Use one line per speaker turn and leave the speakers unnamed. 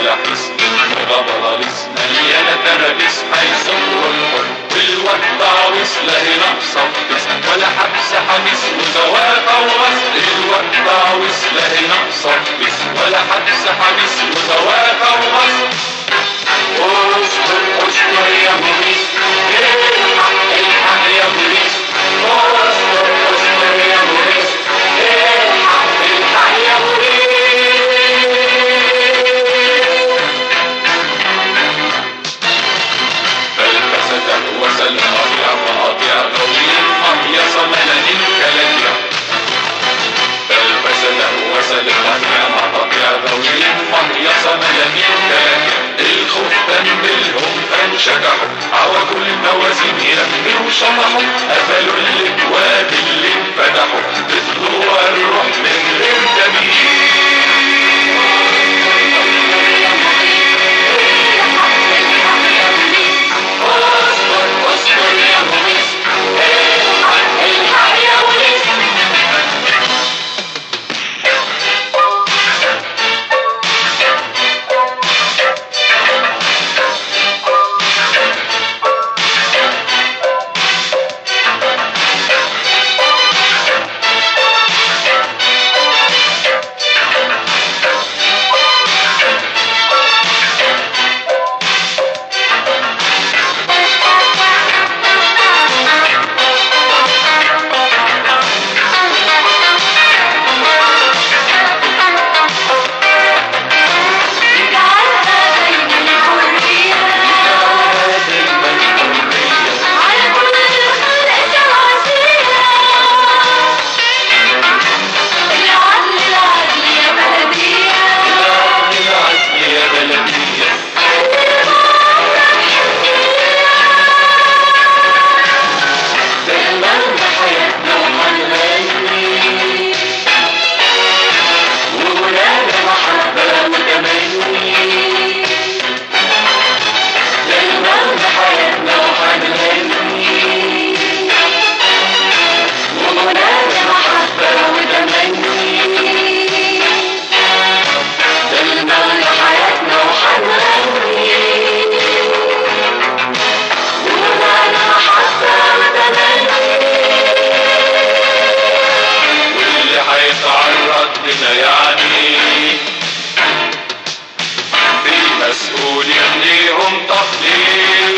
ولا حس مغبرلس مليانة ترابيس هيصر الحر والوقت عويس لا هنا صفص ولا حبس حبيس وزواق وغص الوقت عويس لا هنا صفص ولا حبس حبيس وزواق وغص اصبر اصبر يا موريس الحق الحق يا موريس اصبر اصبر يا موريس الحق الحق يا موريس فالفسد وسل مضيع مقاطع غوي مضيع صملن كلجع فالفسد وسل مضيع مقاطع غوي مضيع صملن كلجع الخوف تنبلهم فانشجعوا عوى كل الموازين يلموا شطحوا قفلوا الابواب اللي انفتحوا فضلوا الروح من غير اصبر اصبر يا موريس الحق الحق يا موريس
اجعلها دايما حرية
دايما حرية
على كل الخلق تعزية العدل العدل يا بلدية
العدل يا بلدية دايما بحياتنا وحنغني وولاد محبة وتمني دايما بحياتنا وحنغني وولاد محبة وتمني دايما بحياتنا وحنغني وولاد محبة وتمني واللي هيتعرض لنا يعني في مسؤولين ليهم تقدير